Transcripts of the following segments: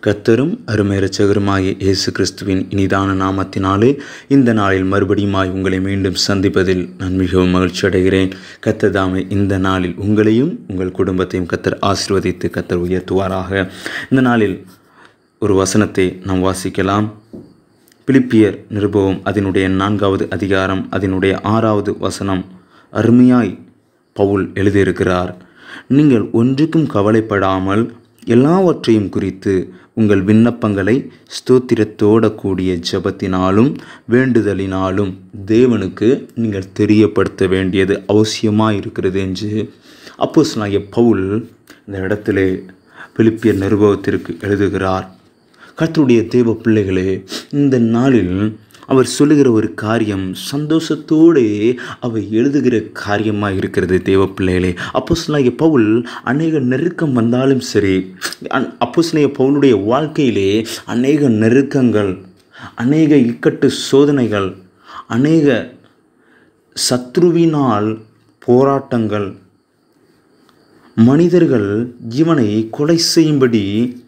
கத்தரும் அருமை இரட்சகருமாகிய இயேசு கிறிஸ்துவின் இனிதான நாமத்தினாலே இந்த நாளில் மறுபடியுமாய் உங்களை மீண்டும் சந்திப்பதில் நான் மிகவும் மகிழ்ச்சி அடைகிறேன் கத்ததாமே இந்த நாளில் உங்களையும் உங்கள் குடும்பத்தையும் கத்தர் ஆசீர்வதித்து கத்தர் உயர்த்துவாராக இந்த நாளில் ஒரு வசனத்தை நாம் வாசிக்கலாம் பிலிப்பியர் நிருபவம் அதனுடைய நான்காவது அதிகாரம் அதனுடைய ஆறாவது வசனம் அருமையாய் பவுல் எழுதியிருக்கிறார் நீங்கள் ஒன்றுக்கும் கவலைப்படாமல் எல்லாவற்றையும் குறித்து உங்கள் விண்ணப்பங்களை ஸ்தோத்திரத்தோட கூடிய ஜெபத்தினாலும் வேண்டுதலினாலும் தேவனுக்கு நீங்கள் தெரியப்படுத்த வேண்டியது அவசியமாக இருக்கிறது என்று அப்போஸ்தலனாகிய பவுல் இந்த இடத்திலே பிலிப்பியர் நிருபவத்திற்கு எழுதுகிறார் கர்த்தருடைய தேவ பிள்ளைகளே இந்த நாளில் அவர் சொல்லுகிற ஒரு காரியம் சந்தோஷத்தோடு அவர் எழுதுகிற காரியமாக இருக்கிறது தேவ பிள்ளைகளே அப்போ சொல்லாகிய பவுல் அநேக நெருக்கம் வந்தாலும் சரி அப்போ சொன்ன பவுலுடைய வாழ்க்கையிலே அநேக நெருக்கங்கள் அநேக இக்கட்டு சோதனைகள் அநேக சத்ருவினால் போராட்டங்கள் மனிதர்கள் இவனை கொலை செய்யும்படி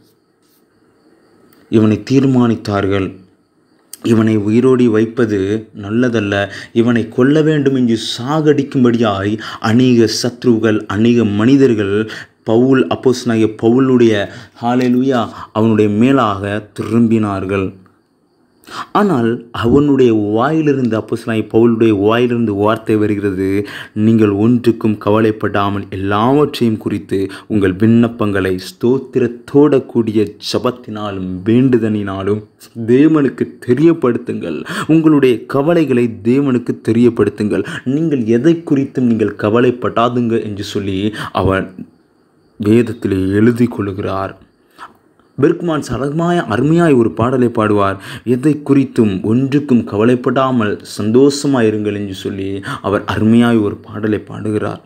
இவனை தீர்மானித்தார்கள் இவனை உயிரோடி வைப்பது நல்லதல்ல இவனை கொல்ல வேண்டும் என்று சாகடிக்கும்படியாய் அநேக சத்ருகள் அநேக மனிதர்கள் பவுல் அப்போஸ்னாகிய பவுலுடைய ஹாலேலுயா அவனுடைய மேலாக திரும்பினார்கள் ஆனால் அவனுடைய வாயிலிருந்து அப்போஸ்னாய் பவுலுடைய வாயிலிருந்து வார்த்தை வருகிறது நீங்கள் ஒன்றுக்கும் கவலைப்படாமல் எல்லாவற்றையும் குறித்து உங்கள் விண்ணப்பங்களை ஸ்தோத்திரத்தோட கூடிய ஜபத்தினாலும் வேண்டுதலினாலும் தேவனுக்கு தெரியப்படுத்துங்கள் உங்களுடைய கவலைகளை தேவனுக்கு தெரியப்படுத்துங்கள் நீங்கள் எதை குறித்தும் நீங்கள் கவலைப்படாதுங்க என்று சொல்லி அவர் வேதத்திலே எழுதி கொள்கிறார் பெர்க்மான் அழகமாய அருமையாய் ஒரு பாடலை பாடுவார் எதை குறித்தும் ஒன்றுக்கும் கவலைப்படாமல் சந்தோஷமாயிருங்கள் என்று சொல்லி அவர் அருமையாய் ஒரு பாடலை பாடுகிறார்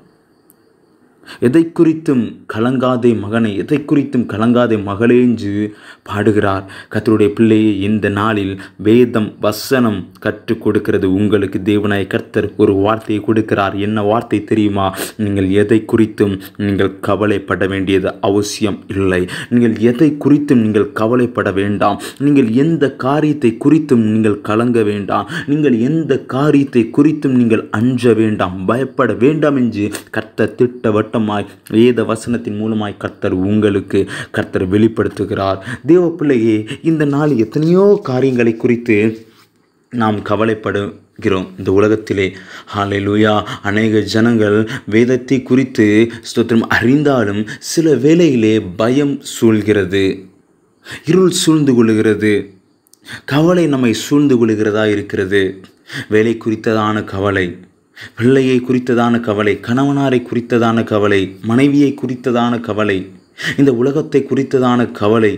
எதை குறித்தும் கலங்காதே மகனை எதை குறித்தும் கலங்காதே மகளே என்று பாடுகிறார் கத்தருடைய பிள்ளையை இந்த நாளில் வேதம் வசனம் கற்றுக் கொடுக்கிறது உங்களுக்கு தேவனாய் கர்த்தர் ஒரு வார்த்தையை கொடுக்கிறார் என்ன வார்த்தை தெரியுமா நீங்கள் எதை குறித்தும் நீங்கள் கவலைப்பட வேண்டியது அவசியம் இல்லை நீங்கள் எதை குறித்தும் நீங்கள் கவலைப்பட வேண்டாம் நீங்கள் எந்த காரியத்தை குறித்தும் நீங்கள் கலங்க வேண்டாம் நீங்கள் எந்த காரியத்தை குறித்தும் நீங்கள் அஞ்ச வேண்டாம் பயப்பட வேண்டாம் என்று கர்த்தர் திட்டவட்ட வட்டமாய் வேத வசனத்தின் மூலமாய் கர்த்தர் உங்களுக்கு கர்த்தர் வெளிப்படுத்துகிறார் தேவ பிள்ளையே இந்த நாள் எத்தனையோ காரியங்களை குறித்து நாம் கவலைப்படுகிறோம் இந்த உலகத்திலே ஹாலை லூயா அநேக ஜனங்கள் வேதத்தை குறித்து ஸ்தோத்திரம் அறிந்தாலும் சில வேளையிலே பயம் சூழ்கிறது இருள் சூழ்ந்து கொள்கிறது கவலை நம்மை சூழ்ந்து கொள்கிறதா இருக்கிறது வேலை குறித்ததான கவலை பிள்ளையை குறித்ததான கவலை கணவனாரை குறித்ததான கவலை மனைவியை குறித்ததான கவலை இந்த உலகத்தை குறித்ததான கவலை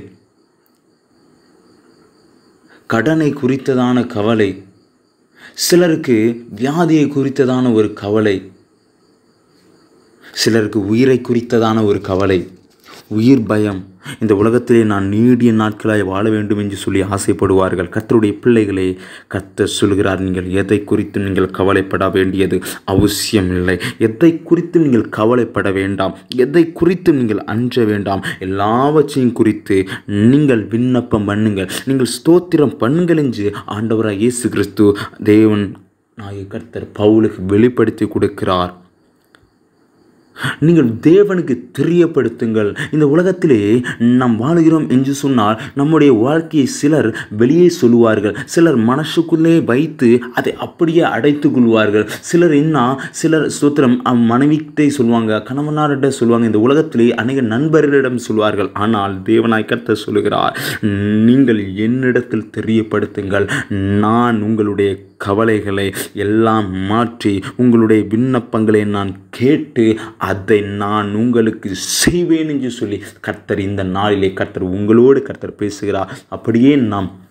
கடனை குறித்ததான கவலை சிலருக்கு வியாதியை குறித்ததான ஒரு கவலை சிலருக்கு உயிரை குறித்ததான ஒரு கவலை உயிர் பயம் இந்த உலகத்திலே நான் நீடிய நாட்களாய் வாழ வேண்டும் என்று சொல்லி ஆசைப்படுவார்கள் கத்தருடைய பிள்ளைகளே கத்தர் சொல்கிறார் நீங்கள் எதை குறித்து நீங்கள் கவலைப்பட வேண்டியது அவசியம் இல்லை எதை குறித்து நீங்கள் கவலைப்பட வேண்டாம் எதை குறித்து நீங்கள் அஞ்ச வேண்டாம் எல்லாவற்றையும் குறித்து நீங்கள் விண்ணப்பம் பண்ணுங்கள் நீங்கள் ஸ்தோத்திரம் பண்ணுங்கள் என்று ஆண்டவராக இயேசு கிறிஸ்து தேவன் நாய கர்த்தர் பவுலுக்கு வெளிப்படுத்தி கொடுக்கிறார் நீங்கள் தேவனுக்கு தெரியப்படுத்துங்கள் இந்த உலகத்திலே நாம் வாழுகிறோம் என்று சொன்னால் நம்முடைய வாழ்க்கையை சிலர் வெளியே சொல்லுவார்கள் சிலர் மனசுக்குள்ளே வைத்து அதை அப்படியே அடைத்து கொள்வார்கள் சிலர் என்ன சிலர் சுத்திரம் மனைவிட்டை சொல்லுவாங்க கணவனாரிட்ட சொல்லுவாங்க இந்த உலகத்திலே அநேக நண்பர்களிடம் சொல்வார்கள் ஆனால் தேவனாய் கர்த்த சொல்லுகிறார் நீங்கள் என்னிடத்தில் தெரியப்படுத்துங்கள் நான் உங்களுடைய கவலைகளை எல்லாம் மாற்றி உங்களுடைய விண்ணப்பங்களை நான் கேட்டு அதை நான் உங்களுக்கு செய்வேன் என்று சொல்லி கர்த்தர் இந்த நாளிலே கர்த்தர் உங்களோடு கர்த்தர் பேசுகிறார் அப்படியே நாம்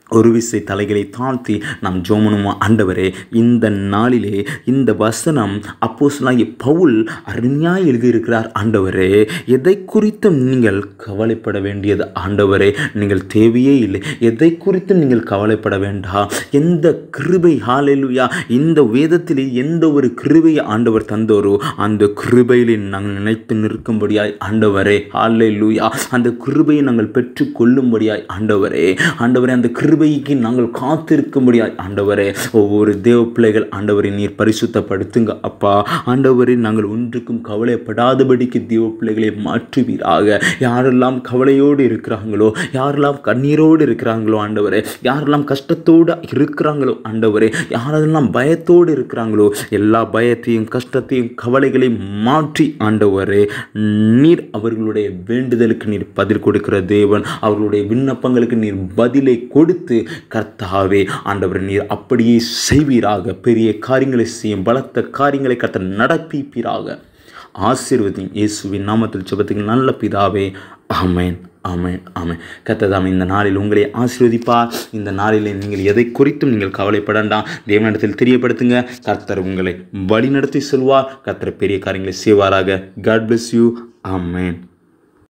ஒரு விசை தலைகளை தாழ்த்தி நாம் ஜோமனும் ஆண்டவரே இந்த நாளிலே இந்த வசனம் அப்போஸ்தலனாகிய பவுல் அருமையாய் எழுதியிருக்கிறார் ஆண்டவரே எதை குறித்தும் நீங்கள் கவலைப்பட வேண்டியது ஆண்டவரே நீங்கள் தேவையே இல்லை எதை குறித்தும் நீங்கள் கவலைப்பட வேண்டாம் எந்த கிருபை ஹாலெலுயா இந்த வேதத்திலே எந்த ஒரு கிருபையை ஆண்டவர் தந்தோரோ அந்த கிருபையிலே நாங்கள் நினைத்து நிற்கும்படியாய் ஆண்டவரே ஹாலெலுயா அந்த கிருபையை நாங்கள் பெற்றுக் கொள்ளும்படியாய் ஆண்டவரே ஆண்டவரே அந்த கிருபைக்கு நாங்கள் காத்திருக்கும்படியாய் ஆண்டவரே ஒவ்வொரு தேவ பிள்ளைகள் ஆண்டவரை நீர் பரிசுத்தப்படுத்துங்க அப்பா ஆண்டவரே நாங்கள் ஒன்றுக்கும் கவலைப்படாதபடிக்கு தேவ பிள்ளைகளை மாற்றுவீராக யாரெல்லாம் கவலையோடு இருக்கிறாங்களோ யாரெல்லாம் கண்ணீரோடு இருக்கிறாங்களோ ஆண்டவரே யாரெல்லாம் கஷ்டத்தோடு இருக்கிறாங்களோ ஆண்டவரே யாரெல்லாம் பயத்தோடு இருக்கிறாங்களோ எல்லா பயத்தையும் கஷ்டத்தையும் கவலைகளையும் மாற்றி ஆண்டவரே நீர் அவர்களுடைய வேண்டுதலுக்கு நீர் பதில் கொடுக்கிற தேவன் அவர்களுடைய விண்ணப்பங்களுக்கு நீர் பதிலை கொடுத்து கர்த்தாவே ஆண்டவர் நீர் அப்படியே செய்வீராக பெரிய காரியங்களை செய்யும் பலத்த காரியங்களை கர்த்தர் நடப்பிப்பீராக ஆசீர்வதியும் இயேசுவின் நாமத்தில் ஜெபத்துக்கு நல்ல பிதாவே ஆமென் ஆமென் ஆமென் கத்ததாம் இந்த நாளில் உங்களை ஆசீர்வதிப்பார் இந்த நாளில் நீங்கள் எதை குறித்தும் நீங்கள் கவலைப்படண்டாம் தேவனிடத்தில் தெரியப்படுத்துங்க கர்த்தர் உங்களை வழிநடத்தி செல்வார் கர்த்தர் பெரிய காரியங்களை செய்வாராக காட் bless யூ ஆமென்